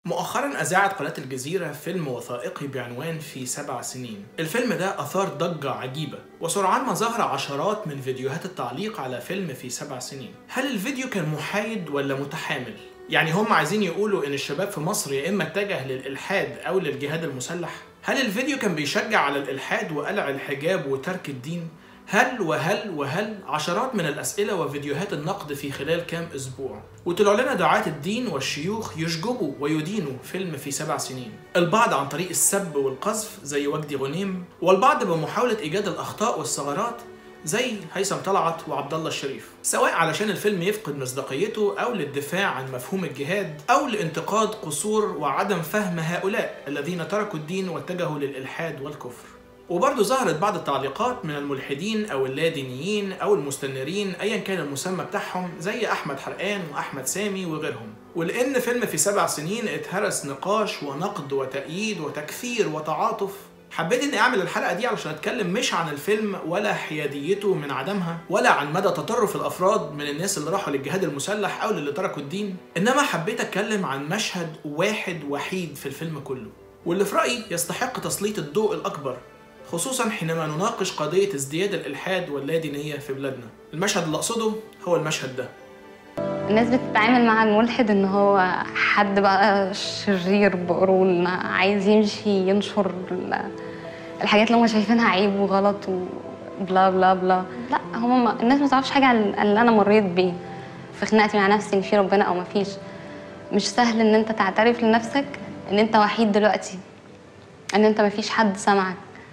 مؤخرا أذاعت قناة الجزيرة فيلم وثائقي بعنوان في سبع سنين الفيلم ده أثار ضجة عجيبة وسرعان ما ظهر عشرات من فيديوهات التعليق على فيلم في سبع سنين هل الفيديو كان محايد ولا متحامل؟ يعني هم عايزين يقولوا إن الشباب في مصر يا إما اتجه للإلحاد أو للجهاد المسلح؟ هل الفيديو كان بيشجع على الإلحاد وقلع الحجاب وترك الدين؟ هل وهل وهل عشرات من الأسئلة وفيديوهات النقد في خلال كام أسبوع وطلعوا لنا دعاة الدين والشيوخ يشجبوا ويدينوا فيلم في سبع سنين البعض عن طريق السب والقذف زي وجدي غنيم والبعض بمحاولة إيجاد الأخطاء والثغرات زي هيثم طلعت وعبد الله الشريف سواء علشان الفيلم يفقد مصداقيته او للدفاع عن مفهوم الجهاد او لانتقاد قصور وعدم فهم هؤلاء الذين تركوا الدين واتجهوا للالحاد والكفر وبرضه ظهرت بعض التعليقات من الملحدين او اللادينيين او المستنيرين ايا كان المسمى بتاعهم زي احمد حرقان واحمد سامي وغيرهم ولان فيلم في سبع سنين اتهرس نقاش ونقد وتأييد وتكفير وتعاطف حبيت اني اعمل الحلقه دي علشان اتكلم مش عن الفيلم ولا حياديته من عدمها ولا عن مدى تطرف الافراد من الناس اللي راحوا للجهاد المسلح او اللي تركوا الدين انما حبيت اتكلم عن مشهد واحد وحيد في الفيلم كله واللي في رايي يستحق تسليط الضوء الاكبر خصوصا حينما نناقش قضيه ازدياد الالحاد واللادينيه في بلادنا المشهد اللي اقصده هو المشهد ده الناس بتتعامل مع الملحد ان هو حد بقى شرير بقرون عايز يمشي ينشر ال- الحاجات اللي هم شايفينها عيب وغلط وبلا بلا بلا لا هم ما الناس ما تعرفش حاجه عن اللي انا مريت بيه في خناقتي مع نفسي ان في ربنا او ما فيش مش سهل ان انت تعترف لنفسك ان انت وحيد دلوقتي ان انت ما فيش حد سمعك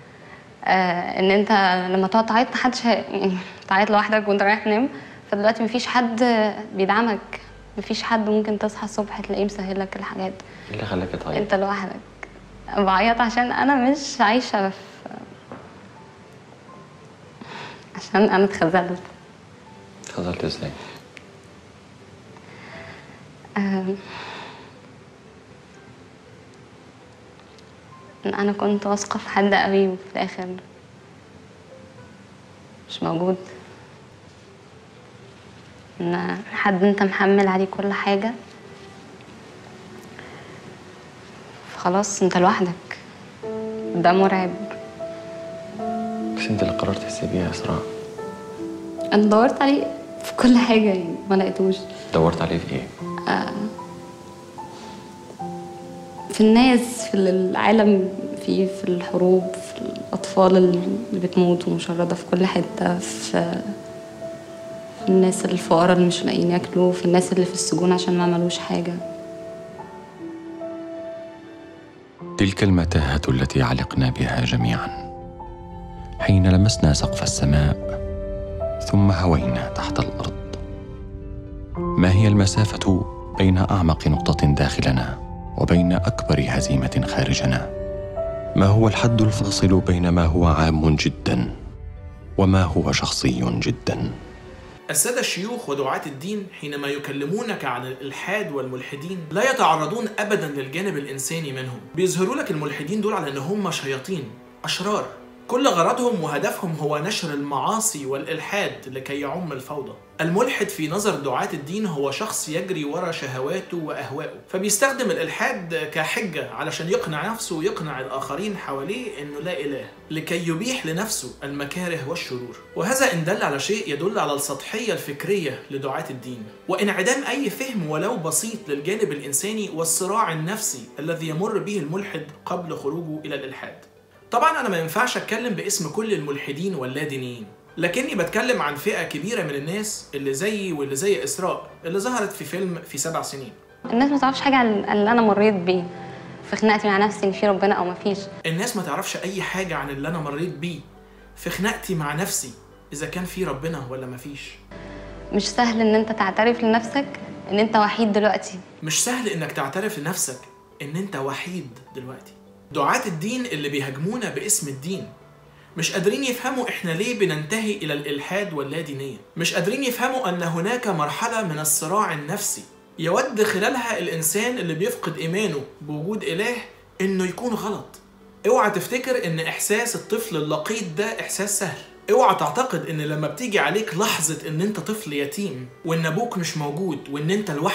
آه ان انت لما تقعد تعيط محدش هي- يعني تعيط لوحدك وانت رايح تنام فدلوقتي مفيش حد بيدعمك مفيش حد ممكن تصحى الصبح تلاقيه مسهل لك الحاجات ايه اللي خلاك تعيط؟ انت لوحدك بعيط عشان انا مش عايشه في عشان انا اتخذلت اتخذلت ازاي؟ آم، إن انا كنت واثقه في حد قوي وفي الاخر مش موجود ان حد انت محمل عليه كل حاجه خلاص انت لوحدك ده مرعب بس انت اللي قررت تسيبيها يا اسراء انا دورت عليه في كل حاجه يعني ما لقيتوش دورت عليه في ايه؟ في الناس في العالم في في الحروب في الأطفال اللي بتموت ومشردة في كل حتة في في الناس الفقراء اللي مش لاقيين ياكلوا في الناس اللي في السجون عشان ما عملوش حاجة تلك المتاهة التي علقنا بها جميعا حين لمسنا سقف السماء ثم هوينا تحت الأرض ما هي المسافة بين أعمق نقطة داخلنا وبين أكبر هزيمة خارجنا؟ ما هو الحد الفاصل بين ما هو عام جدا وما هو شخصي جدا؟ السادة الشيوخ ودعاة الدين حينما يكلمونك عن الإلحاد والملحدين لا يتعرضون أبدا للجانب الإنساني منهم بيظهروا لك الملحدين دول على أن هم شياطين أشرار كل غرضهم وهدفهم هو نشر المعاصي والإلحاد لكي يعم الفوضى الملحد في نظر دعاة الدين هو شخص يجري ورا شهواته وأهوائه فبيستخدم الإلحاد كحجة علشان يقنع نفسه ويقنع الآخرين حواليه أنه لا إله لكي يبيح لنفسه المكاره والشرور وهذا إن دل على شيء يدل على السطحية الفكرية لدعاة الدين وانعدام أي فهم ولو بسيط للجانب الإنساني والصراع النفسي الذي يمر به الملحد قبل خروجه إلى الإلحاد طبعا انا ما ينفعش اتكلم باسم كل الملحدين واللادينيين لكني بتكلم عن فئه كبيره من الناس اللي زيي واللي زي اسراء اللي ظهرت في فيلم في سبع سنين الناس ما تعرفش حاجة عن اللي أنا مريت بيه في خناقتي مع نفسي إن في ربنا أو ما فيش الناس ما تعرفش اي حاجه عن اللي انا مريت بيه في خناقتي مع نفسي اذا كان في ربنا ولا مفيش مش سهل إن أنت تعترف لنفسك إن أنت وحيد دلوقتي مش سهل انك تعترف لنفسك ان انت وحيد دلوقتي دعاة الدين اللي بيهاجمونا باسم الدين مش قادرين يفهموا احنا ليه بننتهي الى الالحاد واللادينيه مش قادرين يفهموا ان هناك مرحله من الصراع النفسي يود خلالها الانسان اللي بيفقد ايمانه بوجود اله انه يكون غلط اوعى تفتكر ان احساس الطفل اللقيط ده احساس سهل اوعى تعتقد ان لما بتيجي عليك لحظه ان انت طفل يتيم وان ابوك مش موجود وان انت لوحدك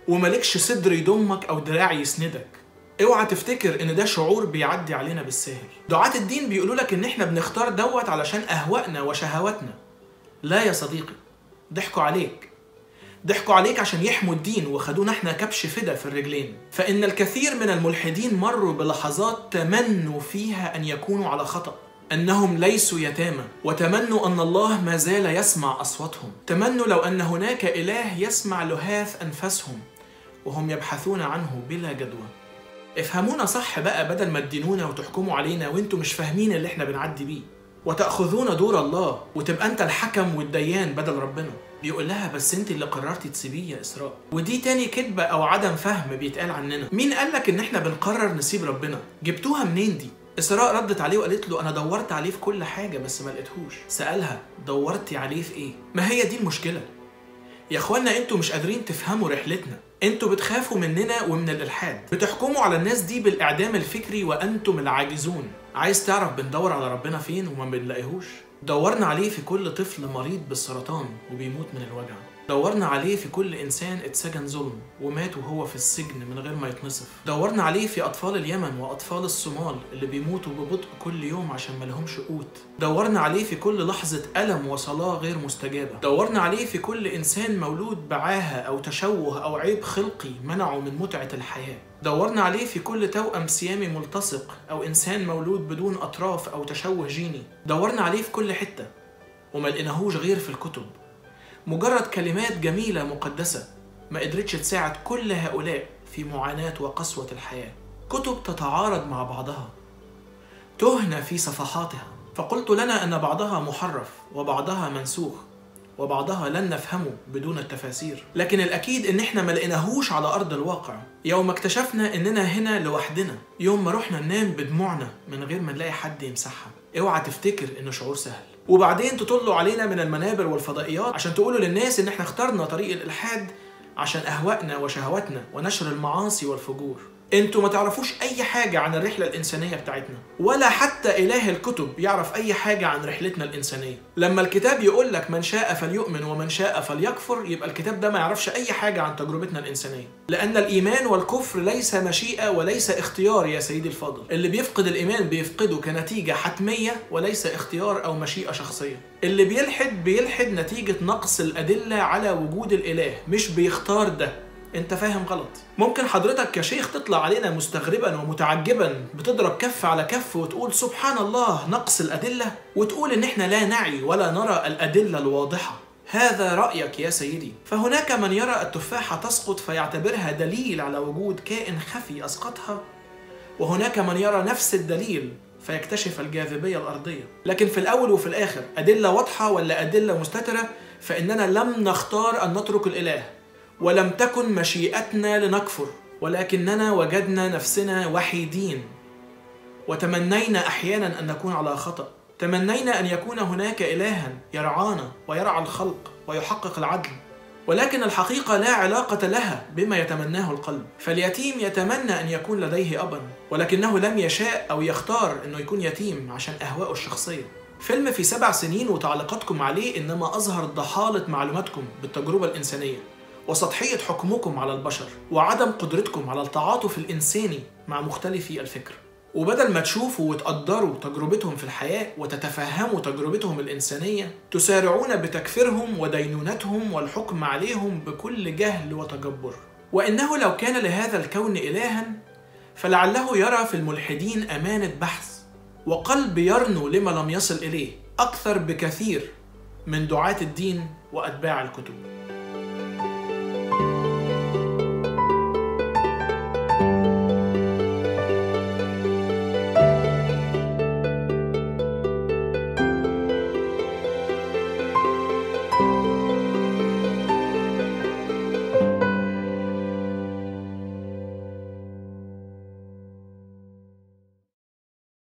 وملكش صدر يضمك أو دراع يسندك اوعى تفتكر ان ده شعور بيعدي علينا بالسهل دعاة الدين بيقولوا لك ان احنا بنختار دوت علشان اهوائنا وشهواتنا لا يا صديقي ضحكوا عليك ضحكوا عليك عشان يحموا الدين وخدونا احنا كبش فدا في الرجلين فإن الكثير من الملحدين مروا بلحظات تمنوا فيها أن يكونوا على خطأ أنهم ليسوا يتامى وتمنوا أن الله ما زال يسمع أصواتهم تمنوا لو أن هناك إله يسمع لهاث أنفسهم وهم يبحثون عنه بلا جدوى افهمونا صح بقى بدل ما تدينونا وتحكموا علينا وانتوا مش فاهمين اللي احنا بنعدي بيه وتأخذون دور الله وتبقى انت الحكم والديان بدل ربنا بيقول لها بس انت اللي قررتي تسيبيه يا اسراء ودي تاني كذبة او عدم فهم بيتقال عننا مين قالك ان احنا بنقرر نسيب ربنا جبتوها منين دي إسراء ردت عليه وقالت له أنا دورت عليه في كل حاجة بس ما لقيتهوش سألها دورتي عليه في إيه؟ ما هي دي المشكلة يا اخوانا انتوا مش قادرين تفهموا رحلتنا انتوا بتخافوا مننا ومن الالحاد بتحكموا على الناس دي بالاعدام الفكري وانتم العاجزون عايز تعرف بندور على ربنا فين وما بنلاقيهوش دورنا عليه في كل طفل مريض بالسرطان وبيموت من الوجع دورنا عليه في كل انسان اتسجن ظلم ومات وهو في السجن من غير ما يتنصف دورنا عليه في اطفال اليمن واطفال الصومال اللي بيموتوا ببطء كل يوم عشان ملهمش قوت دورنا عليه في كل لحظة ألم وصلاة غير مستجابة دورنا عليه في كل إنسان مولود بعاهة أو تشوه أو عيب خلقي منعه من متعة الحياة دورنا عليه في كل توأم سيامي ملتصق أو إنسان مولود بدون أطراف أو تشوه جيني دورنا عليه في كل حتة وما لقيناهوش غير في الكتب مجرد كلمات جميلة مقدسة ما قدرتش تساعد كل هؤلاء في معاناة وقسوة الحياة كتب تتعارض مع بعضها تهنى في صفحاتها فقلت لنا أن بعضها محرف وبعضها منسوخ وبعضها لن نفهمه بدون التفاسير لكن الأكيد إن إحنا ما لقيناهوش على أرض الواقع يوم اكتشفنا إننا هنا لوحدنا يوم ما رحنا ننام بدموعنا من غير ما نلاقي حد يمسحها اوعى تفتكر إنه شعور سهل وبعدين تطلوا علينا من المنابر والفضائيات عشان تقولوا للناس إن إحنا اخترنا طريق الإلحاد عشان أهوائنا وشهواتنا ونشر المعاصي والفجور انتوا ما تعرفوش اي حاجة عن الرحلة الانسانية بتاعتنا ولا حتى اله الكتب يعرف اي حاجة عن رحلتنا الانسانية لما الكتاب يقول لك من شاء فليؤمن ومن شاء فليكفر يبقى الكتاب ده ما يعرفش اي حاجة عن تجربتنا الانسانية لان الايمان والكفر ليس مشيئة وليس اختيار يا سيدي الفاضل اللي بيفقد الايمان بيفقده كنتيجة حتمية وليس اختيار او مشيئة شخصية اللي بيلحد بيلحد نتيجة نقص الادلة على وجود الاله مش بيختار ده انت فاهم غلط ممكن حضرتك كشيخ تطلع علينا مستغربا ومتعجبا بتضرب كف على كف وتقول سبحان الله نقص الأدلة وتقول إن إحنا لا نعي ولا نرى الأدلة الواضحة هذا رأيك يا سيدي فهناك من يرى التفاحة تسقط فيعتبرها دليل على وجود كائن خفي أسقطها وهناك من يرى نفس الدليل فيكتشف الجاذبية الأرضية لكن في الأول وفي الآخر أدلة واضحة ولا أدلة مستترة فإننا لم نختار أن نترك الإله ولم تكن مشيئتنا لنكفر ولكننا وجدنا نفسنا وحيدين وتمنينا احيانا ان نكون على خطا تمنينا ان يكون هناك الها يرعانا ويرعى الخلق ويحقق العدل ولكن الحقيقه لا علاقه لها بما يتمناه القلب فاليتيم يتمنى ان يكون لديه ابا ولكنه لم يشاء او يختار انه يكون يتيم عشان اهواءه الشخصيه فيلم في سبع سنين وتعليقاتكم عليه انما اظهر ضحاله معلوماتكم بالتجربه الانسانيه وسطحية حكمكم على البشر وعدم قدرتكم على التعاطف الإنساني مع مختلفي الفكر وبدل ما تشوفوا وتقدروا تجربتهم في الحياة وتتفهموا تجربتهم الإنسانية تسارعون بتكفيرهم ودينونتهم والحكم عليهم بكل جهل وتجبر وإنه لو كان لهذا الكون إلها فلعله يرى في الملحدين أمانة بحث وقلب يرنو لما لم يصل إليه أكثر بكثير من دعاة الدين وأتباع الكتب